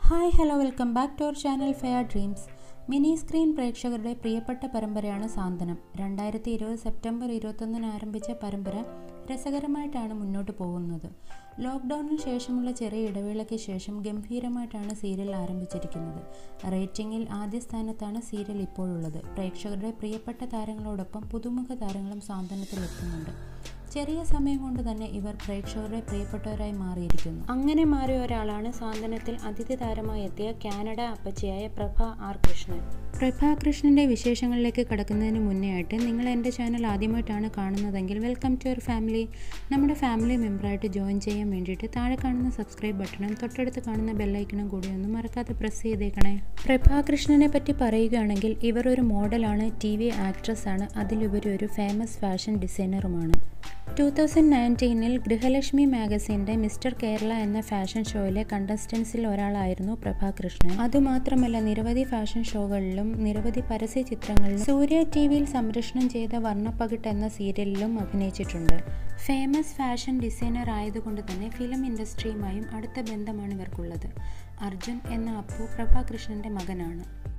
hi hello welcome back to our channel fair dreams mini screen പ്രേക്ഷകരുടെ പ്രിയപ്പെട്ട പരമ്പരയാണ് സാന്ത്വനം രണ്ടായിരത്തി ഇരുപത് സെപ്റ്റംബർ ഇരുപത്തൊന്നിന് ആരംഭിച്ച പരമ്പര രസകരമായിട്ടാണ് മുന്നോട്ട് പോകുന്നത് ലോക്ക്ഡൗണിന് ശേഷമുള്ള ചെറിയ ഇടവേളയ്ക്ക് ശേഷം ഗംഭീരമായിട്ടാണ് സീരിയൽ ആരംഭിച്ചിരിക്കുന്നത് റേറ്റിംഗിൽ ആദ്യ സ്ഥാനത്താണ് സീരിയൽ ഇപ്പോഴുള്ളത് പ്രേക്ഷകരുടെ പ്രിയപ്പെട്ട താരങ്ങളോടൊപ്പം പുതുമുഖ താരങ്ങളും സാന്ത്വനത്തിൽ എത്തുന്നുണ്ട് ചെറിയ സമയം കൊണ്ട് തന്നെ ഇവർ പ്രേക്ഷകരുടെ പ്രിയപ്പെട്ടവരായി മാറിയിരിക്കുന്നു അങ്ങനെ മാറിയ ഒരാളാണ് സാന്ത്വനത്തിൽ അതിഥി താരമായി എത്തിയ കാനഡ അപ്പച്ചയായ പ്രഭ ആർ കൃഷ്ണൻ പ്രഭ കൃഷ്ണന്റെ വിശേഷങ്ങളിലേക്ക് കടക്കുന്നതിന് മുന്നേ ആയിട്ട് നിങ്ങൾ എൻ്റെ ചാനൽ ആദ്യമായിട്ടാണ് കാണുന്നതെങ്കിൽ വെൽക്കം ടു യുവർ ഫാമിലി നമ്മുടെ ഫാമിലി മെമ്പറായിട്ട് ജോയിൻ ചെയ്യാൻ വേണ്ടിയിട്ട് താഴെ കാണുന്ന സബ്സ്ക്രൈബ് ബട്ടണും തൊട്ടടുത്ത് കാണുന്ന ബെല്ലൈക്കണും കൂടി ഒന്ന് മറക്കാതെ പ്രസ് ചെയ്തേക്കണേ പ്രഭ കൃഷ്ണനെ പറ്റി പറയുകയാണെങ്കിൽ ഇവർ ഒരു മോഡലാണ് ടി വി ആക്ട്രസ് ആണ് അതിലുപരി ഒരു ഫേമസ് ഫാഷൻ ഡിസൈനറുമാണ് ടു തൗസൻഡ് നയൻറ്റീനിൽ ഗൃഹലക്ഷ്മി മാഗസിൻ്റെ മിസ്റ്റർ കേരള എന്ന ഫാഷൻ ഷോയിലെ കണ്ടസ്റ്റൻസിൽ ഒരാളായിരുന്നു പ്രഭാകൃഷ്ണൻ അതുമാത്രമല്ല നിരവധി ഫാഷൻ ഷോകളിലും നിരവധി പരസ്യ ചിത്രങ്ങളിലും സൂര്യ ടി വിയിൽ സംരക്ഷണം ചെയ്ത വർണ്ണപ്പകിട്ട് എന്ന സീരിയലിലും അഭിനയിച്ചിട്ടുണ്ട് ഫേമസ് ഫാഷൻ ഡിസൈനർ ആയതുകൊണ്ട് തന്നെ ഫിലിം ഇൻഡസ്ട്രിയുമായും അടുത്ത ബന്ധമാണ് ഇവർക്കുള്ളത് അർജുൻ എന്ന അപ്പു പ്രഭാകൃഷ്ണന്റെ മകനാണ്